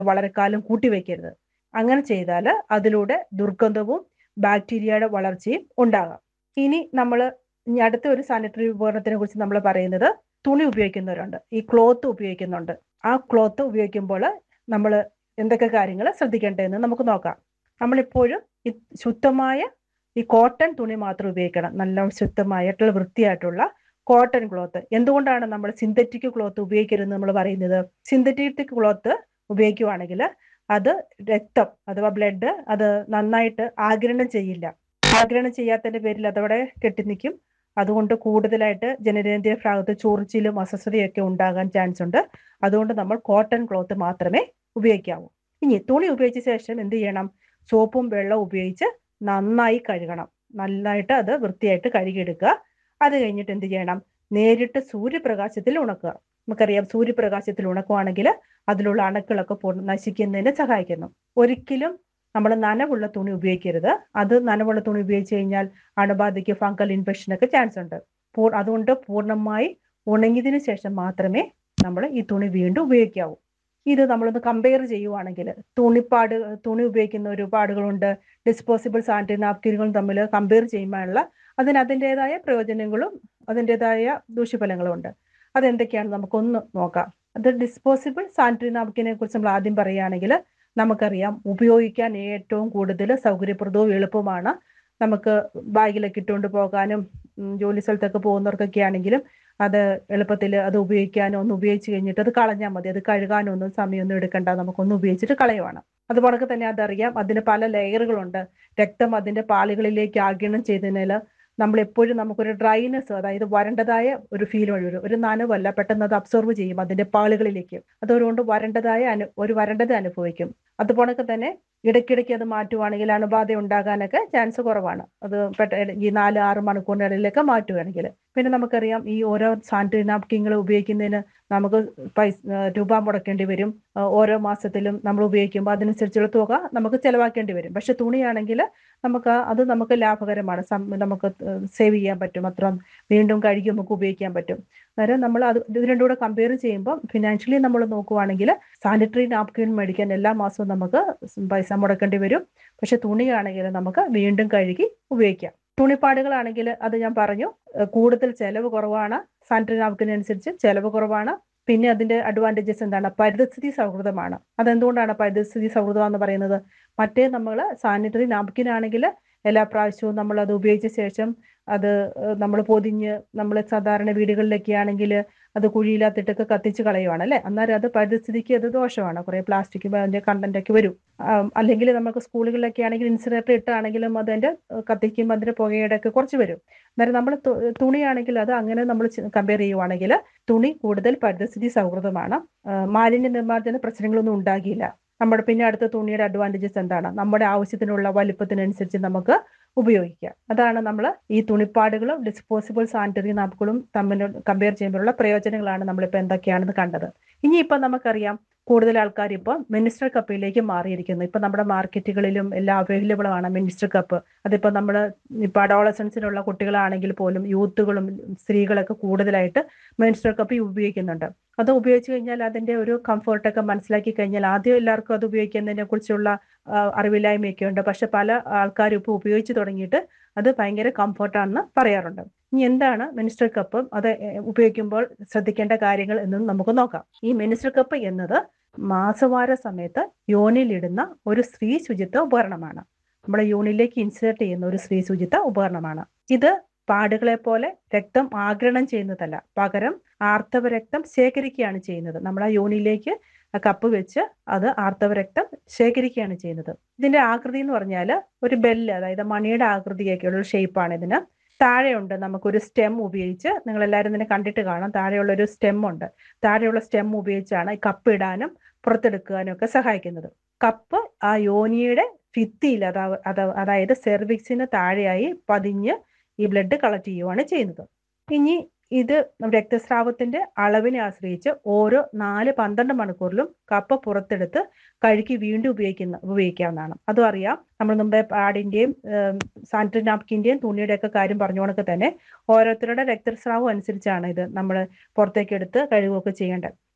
വളരെക്കാലം കൂട്ടിവെക്കരുത് അങ്ങനെ ചെയ്താൽ അതിലൂടെ ദുർഗന്ധവും ബാക്ടീരിയയുടെ വളർച്ചയും ഉണ്ടാകാം ഇനി നമ്മൾ ഇനി അടുത്ത ഒരു സാനിറ്ററി ഉപകരണത്തിനെ കുറിച്ച് നമ്മൾ പറയുന്നത് തുണി ഉപയോഗിക്കുന്നവരുണ്ട് ഈ ക്ലോത്ത് ഉപയോഗിക്കുന്നുണ്ട് ആ ക്ലോത്ത് ഉപയോഗിക്കുമ്പോൾ നമ്മൾ എന്തൊക്കെ കാര്യങ്ങൾ ശ്രദ്ധിക്കേണ്ടതെന്ന് നമുക്ക് നോക്കാം നമ്മളിപ്പോഴും ഈ ശുദ്ധമായ ഈ കോട്ടൺ തുണി മാത്രം ഉപയോഗിക്കണം നല്ല ശുദ്ധമായിട്ടുള്ള വൃത്തിയായിട്ടുള്ള കോട്ടൺ ക്ലോത്ത് എന്തുകൊണ്ടാണ് നമ്മൾ സിന്തറ്റിക് ക്ലോത്ത് ഉപയോഗിക്കരുതെന്ന് നമ്മൾ പറയുന്നത് സിന്തറ്റിക് ക്ലോത്ത് ഉപയോഗിക്കുവാണെങ്കിൽ അത് രക്തം അഥവാ ബ്ലഡ് അത് നന്നായിട്ട് ആഗിരണം ചെയ്യില്ല ആഗിരണം ചെയ്യാത്തതിന്റെ പേരിൽ അതവിടെ കെട്ടിനിൽക്കും അതുകൊണ്ട് കൂടുതലായിട്ട് ജനനേന്ദ്രിയ ഭാഗത്ത് ചൊറിച്ചിലും അസ്വസ്ഥതയൊക്കെ ഉണ്ടാകാൻ ചാൻസ് ഉണ്ട് അതുകൊണ്ട് നമ്മൾ കോട്ടൺ ക്ലോത്ത് മാത്രമേ ഉപയോഗിക്കാവൂ ഇനി തുണി ഉപയോഗിച്ച ശേഷം എന്ത് ചെയ്യണം സോപ്പും വെള്ളവും ഉപയോഗിച്ച് നന്നായി കഴുകണം നന്നായിട്ട് അത് വൃത്തിയായിട്ട് കഴുകിയെടുക്കുക അത് കഴിഞ്ഞിട്ട് എന്ത് ചെയ്യണം നേരിട്ട് സൂര്യപ്രകാശത്തിൽ ഉണക്കുക നമുക്കറിയാം സൂര്യപ്രകാശത്തിൽ ഉണക്കുവാണെങ്കിൽ അതിലുള്ള അണുക്കളൊക്കെ പൂർണ്ണ നശിക്കുന്നതിന് സഹായിക്കുന്നു ഒരിക്കലും നമ്മൾ നനവുള്ള തുണി ഉപയോഗിക്കരുത് അത് നനവുള്ള തുണി ഉപയോഗിച്ച് കഴിഞ്ഞാൽ അണുബാധയ്ക്ക് ഫംഗൽ ഇൻഫെക്ഷനൊക്കെ ചാൻസ് ഉണ്ട് പൂ- അതുകൊണ്ട് പൂർണ്ണമായി ഉണങ്ങിയതിനു ശേഷം മാത്രമേ നമ്മൾ ഈ തുണി വീണ്ടും ഉപയോഗിക്കാവൂ ഇത് നമ്മളൊന്ന് കമ്പയർ ചെയ്യുവാണെങ്കിൽ തുണിപ്പാട് തുണി ഉപയോഗിക്കുന്ന ഒരുപാടുകളുണ്ട് ഡിസ്പോസിബിൾ സാനിറ്ററി നാപ്കിനുകളും തമ്മിൽ കമ്പയർ ചെയ്യുമ്പോഴുള്ള അതിന് അതിൻ്റെതായ പ്രയോജനങ്ങളും അതിൻ്റെതായ ദൂഷ്യഫലങ്ങളും ഉണ്ട് അതെന്തൊക്കെയാണ് നമുക്കൊന്ന് നോക്കാം അത് ഡിസ്പോസിബിൾ സാനിറ്ററി നാപ്കിനെ കുറിച്ച് നമ്മൾ ആദ്യം പറയുകയാണെങ്കിൽ നമുക്കറിയാം ഉപയോഗിക്കാൻ ഏറ്റവും കൂടുതൽ സൗകര്യപ്രദവും എളുപ്പമാണ് നമുക്ക് ബാഗിലൊക്കെ ഇട്ടുകൊണ്ട് പോകാനും ഉം, ജോലി സ്ഥലത്തൊക്കെ പോകുന്നവർക്കൊക്കെ ആണെങ്കിലും അത് എളുപ്പത്തിൽ അത് ഉപയോഗിക്കാനോ ഒന്ന് ഉപയോഗിച്ച് കഴിഞ്ഞിട്ട് അത് കളഞ്ഞാൽ മതി അത് കഴുകാനോ ഒന്നും സമയമൊന്നും എടുക്കണ്ട നമുക്കൊന്ന് ഉപയോഗിച്ചിട്ട് കളയുവാണ് അതുപോലെ തന്നെ അതറിയാം അതിന് പല ലെയറുകളുണ്ട് രക്തം അതിന്റെ പാളികളിലേക്ക് ആഗിരണം ചെയ്തതിനാൽ നമ്മൾ എപ്പോഴും നമുക്കൊരു ഡ്രൈനെസ് അതായത് വരണ്ടതായ ഒരു ഫീൽ വരും ഒരു നനവല്ല പെട്ടെന്ന് അത് അബ്സോർവ് ചെയ്യും അതിന്റെ പാളികളിലേക്ക് അതുകൊണ്ട് വരണ്ടതായ അനു ഒരു വരണ്ടത അനുഭവിക്കും അതുപോലെ തന്നെ ഇടയ്ക്കിടയ്ക്ക് അത് മാറ്റുവാണെങ്കിൽ അണുബാധ ഉണ്ടാകാനൊക്കെ ചാൻസ് കുറവാണ് അത് പെട്ട ഈ നാല് ആറ് മണിക്കൂറിനിടയിലൊക്കെ മാറ്റുകയാണെങ്കിൽ പിന്നെ നമുക്കറിയാം ഈ ഓരോ സാനിറ്ററി നാപ്കിങ്ങൾ ഉപയോഗിക്കുന്നതിന് നമുക്ക് പൈസ ആ, രൂപ മുടക്കേണ്ടി വരും ആ, ഓരോ മാസത്തിലും നമ്മൾ ഉപയോഗിക്കുമ്പോൾ അതിനനുസരിച്ചുള്ള തുക നമുക്ക് ചെലവാക്കേണ്ടി വരും പക്ഷെ തുണിയാണെങ്കിൽ നമുക്ക് അത് നമുക്ക് ലാഭകരമാണ് സം- നമുക്ക് സേവ് ചെയ്യാൻ പറ്റും അത്ര വീണ്ടും കഴുകി നമുക്ക് ഉപയോഗിക്കാൻ പറ്റും അന്നേരം നമ്മൾ അത് ഇത് രണ്ടും കൂടെ കമ്പയർ ചെയ്യുമ്പോൾ ഫിനാൻഷ്യലി നമ്മൾ നോക്കുവാണെങ്കിൽ സാനിറ്ററി നാപ്കിൻ മേടിക്കാൻ എല്ലാ മാസവും നമുക്ക് പൈസ മുടക്കേണ്ടി വരും പക്ഷെ തുണിയാണെങ്കിൽ നമുക്ക് വീണ്ടും കഴുകി ഉപയോഗിക്കാം തുണിപ്പാടുകളാണെങ്കിൽ അത് ഞാൻ പറഞ്ഞു ഏഹ് കൂടുതൽ ചെലവ് കുറവാണ് സാനിറ്ററി നാപ്കിനനുസരിച്ച് ചെലവ് കുറവാണ് പിന്നെ അതിന്റെ അഡ്വാൻറ്റേജസ് എന്താണ് പരിസ്ഥിതി സൗഹൃദമാണ് അതെന്തുകൊണ്ടാണ് പരിസ്ഥിതി സൗഹൃദം എന്ന് പറയുന്നത് മറ്റേ നമ്മൾ സാനിറ്ററി നാപ്കിൻ ആണെങ്കിൽ എല്ലാ പ്രാവശ്യവും നമ്മൾ അത് ഉപയോഗിച്ച ശേഷം അത് നമ്മൾ പൊതിഞ്ഞ് നമ്മൾ സാധാരണ വീടുകളിലൊക്കെ ആണെങ്കിൽ അത് കുഴിയിലാത്തിട്ടൊക്കെ കത്തിച്ച് കളയുവാണ് അല്ലെ അന്നേരം അത് പരിസ്ഥിതിക്ക് അത് ദോഷമാണ് കുറെ പ്ലാസ്റ്റിക് അതിന്റെ കണ്ടന്റ് ഒക്കെ വരും ആം, അല്ലെങ്കിൽ നമുക്ക് സ്കൂളുകളിലൊക്കെ ആണെങ്കിൽ ഇൻസിനേറ്റർ ഇട്ടാണെങ്കിലും അതിന്റെ ഏഹ്, കത്തിക്കുമ്പോൾ അതിന്റെ പുകയുടെ ഒക്കെ കുറച്ച് വരും അന്നേരം നമ്മൾ തുണിയാണെങ്കിൽ അത് അങ്ങനെ നമ്മൾ കമ്പയർ ചെയ്യുവാണെങ്കിൽ തുണി കൂടുതൽ പരിസ്ഥിതി സൗഹൃദമാണ് ആ, മാലിന്യ നിർമ്മാർജ്ജന പ്രശ്നങ്ങളൊന്നും ഉണ്ടാകില്ല നമ്മുടെ പിന്നെ അടുത്ത തുണിയുടെ അഡ്വാൻറ്റേജസ് എന്താണ് നമ്മുടെ ആവശ്യത്തിനുള്ള വലിപ്പത്തിനനുസരിച്ച് നമുക്ക് ഉപയോഗിക്കാം അതാണ് നമ്മൾ ഈ തുണിപ്പാടുകളും ഡിസ്പോസിബിൾ സാനിറ്ററി നാപ്പുകളും തമ്മിൽ കമ്പയർ ചെയ്യുമ്പോഴുള്ള പ്രയോജനങ്ങളാണ് നമ്മളിപ്പോൾ എന്തൊക്കെയാണെന്ന് കണ്ടത് ഇനിയിപ്പോൾ നമുക്കറിയാം കൂടുതൽ ആൾക്കാർ ഇപ്പോൾ മിനിസ്റ്റർ കപ്പിലേക്ക് മാറിയിരിക്കുന്നു ഇപ്പൊ നമ്മുടെ മാർക്കറ്റുകളിലും എല്ലാം അവൈലബിൾ ആണ് മിനിസ്റ്റർ കപ്പ് അതിപ്പോ നമ്മൾ ഇപ്പൊ അഡോളസൻസിലുള്ള കുട്ടികളാണെങ്കിൽ പോലും യൂത്തുകളും സ്ത്രീകളൊക്കെ കൂടുതലായിട്ട് മിനിസ്റ്റർ കപ്പ് ഉപയോഗിക്കുന്നുണ്ട് അത് ഉപയോഗിച്ച് കഴിഞ്ഞാൽ അതിന്റെ ഒരു കംഫർട്ടൊക്കെ മനസ്സിലാക്കി കഴിഞ്ഞാൽ ആദ്യം എല്ലാവർക്കും അത് ഉപയോഗിക്കുന്നതിനെ കുറിച്ചുള്ള ആ, അറിവില്ലായ്മയൊക്കെ ഉണ്ട് പക്ഷെ പല ആൾക്കാരും ഇപ്പോൾ ഉപയോഗിച്ച് തുടങ്ങിയിട്ട് അത് ഭയങ്കര കംഫർട്ടാണെന്ന് പറയാറുണ്ട് ഇനി എന്താണ് മിനിസ്റ്റർ കപ്പ് അത് എ- ഉപയോഗിക്കുമ്പോൾ ശ്രദ്ധിക്കേണ്ട കാര്യങ്ങൾ എന്നും നമുക്ക് നോക്കാം ഈ മിനിസ്റ്റർ കപ്പ് എന്നത് മാസവാര സമയത്ത് യോനിലിടുന്ന ഒരു സ്ത്രീ ശുചിത്വ ഉപകരണമാണ് നമ്മുടെ യൂണിലേക്ക് ഇൻസേർട്ട് ചെയ്യുന്ന ഒരു സ്ത്രീ ശുചിത്വ ഉപകരണമാണ് ഇത് പാടുകളെ പോലെ രക്തം ആഗിരണം ചെയ്യുന്നതല്ല പകരം ആർത്തവ രക്തം ശേഖരിക്കുകയാണ് ചെയ്യുന്നത് നമ്മൾ ആ യോനിലേക്ക് ആ കപ്പ് വെച്ച് അത് ആർത്തവ രക്തം ശേഖരിക്കുകയാണ് ചെയ്യുന്നത് ഇതിന്റെ ആകൃതി എന്ന് പറഞ്ഞാൽ ഒരു ബെല്ല് അതായത് മണിയുടെ ആകൃതിയൊക്കെയുള്ള ഒരു ഷേപ്പാണ് ഇതിന് താഴെയുണ്ട് നമുക്കൊരു സ്റ്റെം ഉപയോഗിച്ച് നിങ്ങൾ എല്ലാവരും ഇതിനെ കണ്ടിട്ട് കാണാം താഴെയുള്ള ഒരു സ്റ്റെം ഉണ്ട് താഴെയുള്ള സ്റ്റെം ഉപയോഗിച്ചാണ് ഈ കപ്പ് ഇടാനും പുറത്തെടുക്കാനും ഒക്കെ സഹായിക്കുന്നത് കപ്പ് ആ യോനിയുടെ ഭിത്തിയിൽ അതാ അത- അതായത് സെർവിക്സിന് താഴെയായി പതിഞ്ഞ് ഈ ബ്ലഡ് കളക്ട് ചെയ്യുവാണ് ചെയ്യുന്നത് ഇനി ഇത് രക്തസ്രാവത്തിന്റെ അളവിനെ ആശ്രയിച്ച് ഓരോ നാല് പന്ത്രണ്ട് മണിക്കൂറിലും കപ്പ പുറത്തെടുത്ത് കഴുകി വീണ്ടും ഉപയോഗിക്കുന്ന ഉപയോഗിക്കാവുന്നതാണ് അതും അറിയാം നമ്മൾ മുമ്പേ പാഡിന്റെയും സാനിറ്ററി നാപ്കിന്റെയും തുണിയുടെ ഒക്കെ കാര്യം പറഞ്ഞുകൊണ്ടൊക്കെ തന്നെ ഓരോരുത്തരുടെ രക്തസ്രാവം അനുസരിച്ചാണ് ഇത് നമ്മൾ പുറത്തേക്ക് എടുത്ത് കഴുകുകയൊക്കെ ചെയ്യേണ്ടത്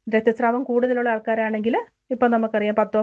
രക്തസ്രാവം കൂടുതലുള്ള ആൾക്കാരാണെങ്കിൽ ഇപ്പൊ നമുക്കറിയാം പത്തോ